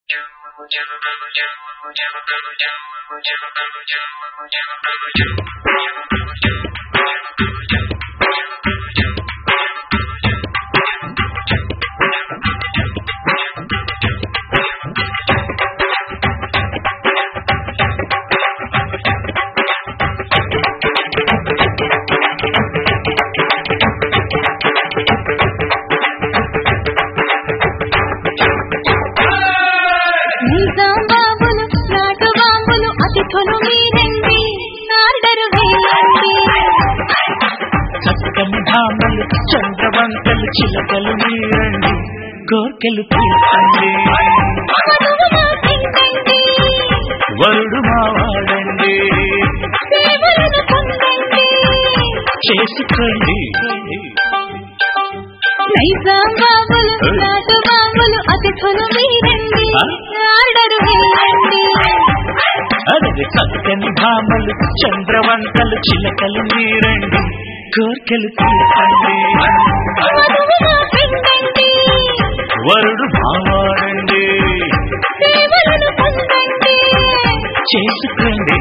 నిజాం బాబులు నాటు బాంబులు అతిథులు మీరండి ఆర్డర్ వేయండి చక్కని భామలు చంద్రవంకలు చిలకలు మీరండి కోర్కెలు తీర్చండి మనువుగా తింటండి వరుడు మావాడండి సేవలను పొందండి చేసుకోండి నిజాం బాబులు నాటు బాంబులు అతిథులు మీరండి ఆ? ఆర్డర్ వేయండి అదే చక్కని భామలు చంద్రవంకలు చిలకలు మీరండి కోర్కెలు తీర్చండి మనువుగా తింటండి వరుడు మావాడండి సేవలను పొందండి చేసుకోండి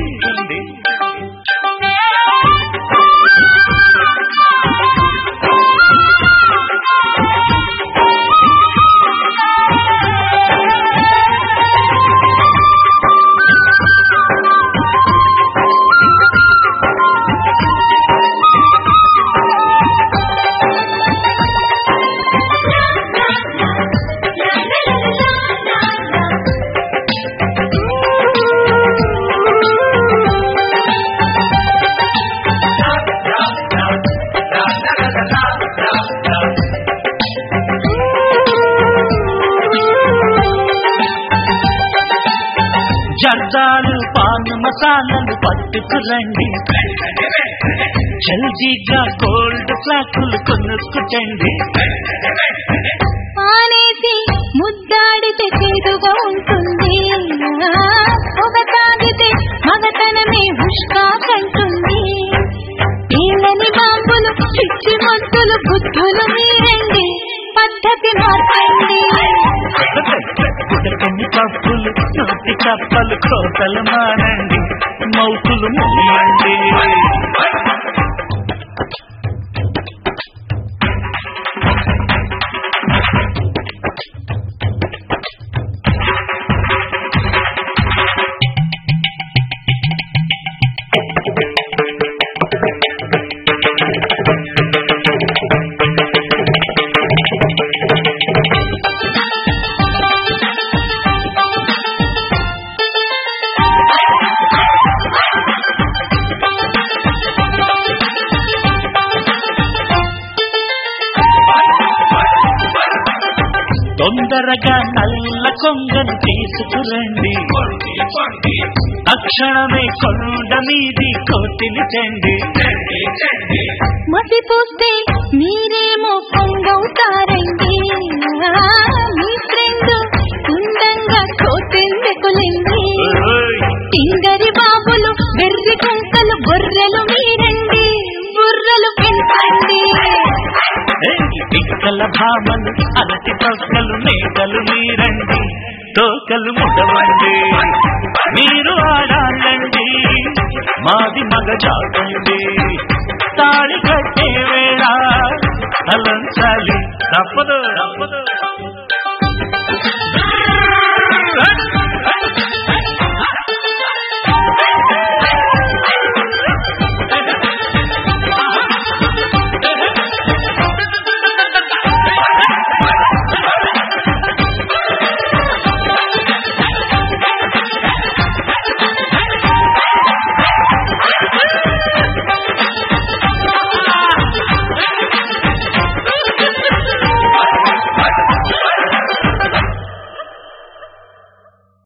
జర్దాలు పాన్ మసాలాలు పట్టుకురండి జల్దీగా కోల్డ్ ఫ్లాకులు కొనుక్కుంటండి ఆనేసి ముద్దాడితే చేదుగా ఉంటుంది ఒక తాగితే మగతనమే హుష్కా కంటుంది ఈళ్ళని బాంబులు చిచ్చి మొత్తులు బుద్ధులు మీరండి పద్ధతి మార్చండి ఉడకని కప్పులు నోటి కప్పలు కోతలు మానండి మౌతులు మూయండి తొందరగా నల్ల కొంగను తీసుకురండి తక్షణమే కొండ మీది కోతిని చెండి మసిపూస్తే మీరేమో పొంగవుతారండి మీ ఫ్రెండ్ ఉండంగా కోతెందుకులండి టింగరి బాబులు వెర్రి కుంకలు గొర్రెలు మీరండి బుర్రలు పెంచండి పిక్కల భామలు అలటి పక్కలు మేకలు మీరండి తోకలు ముడవండి మీరు ఆడాలండి మాది మగ జాతండి తాళి కట్టే వేళ తలంచాలి తప్పదు తప్పదు